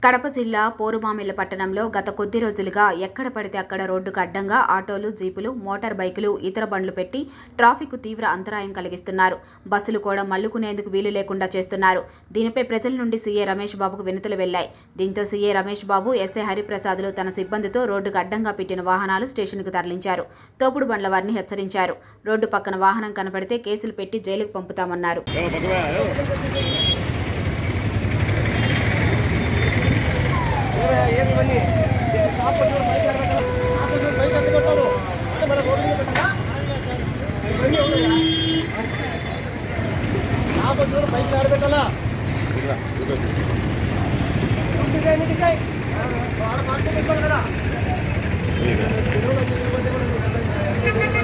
కడప జిల్లా పోరుమామిళ్ల పట్టణంలో గత కొద్ది రోజులుగా ఎక్కడ పడితే అక్కడ రోడ్డుకు అడ్డంగా ఆటోలు జీపులు మోటార్ బైకులు ఇతర బండ్లు పెట్టి ట్రాఫిక్ తీవ్ర అంతరాయం కలిగిస్తున్నారు బస్సులు కూడా మల్లుకునేందుకు వీలు లేకుండా చేస్తున్నారు దీనిపై ప్రజల నుండి సీఏ రమేష్ బాబుకు వినతులు వెళ్లాయి దీంతో సీఏ రమేష్ బాబు ఎస్ఐ హరిప్రసాద్లు తన సిబ్బందితో రోడ్డుకు అడ్డంగా పెట్టిన వాహనాలు స్టేషన్కు తరలించారు తోపుడు బండ్ల వారిని హెచ్చరించారు రోడ్డు పక్కన వాహనం కనపడితే కేసులు పెట్టి జైలుకు పంపుతామన్నారు కదా